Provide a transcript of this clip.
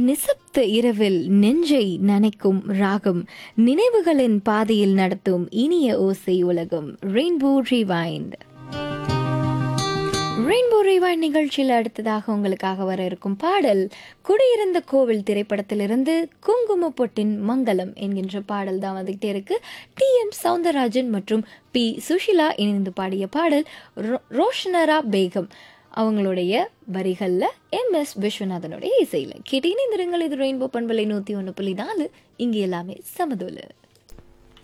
நிசப்த இரவில் நெஞ்சை நனைக்கும் ராகம் நினைவுகளின் பாதையில் நடத்தும் இனிய ஓசை உலகம் ரெயின்போ ரிவைண்ட் ரெயின்போ ரிவைண்ட் நிகழ்ச்சியில் அடுத்ததாக உங்களுக்காக வர இருக்கும் பாடல் குடியிருந்த கோவில் திரைப்படத்திலிருந்து குங்கும பொட்டின் மங்களம் என்கின்ற பாடல் தான் வந்துகிட்டே இருக்கு டி எம் சவுந்தரராஜன் மற்றும் பி சுஷிலா இணைந்து பாடிய பாடல் ரோ- ரோஷனரா பேகம் அவங்களுடைய வரிகளில் எம் எஸ் விஸ்வநாதனுடைய இசையில் கேட்டீங்கன்னா இந்த இது ரெயின்போ பண்பலை நூற்றி ஒன்று புள்ளி நாலு இங்கே எல்லாமே சமதோலு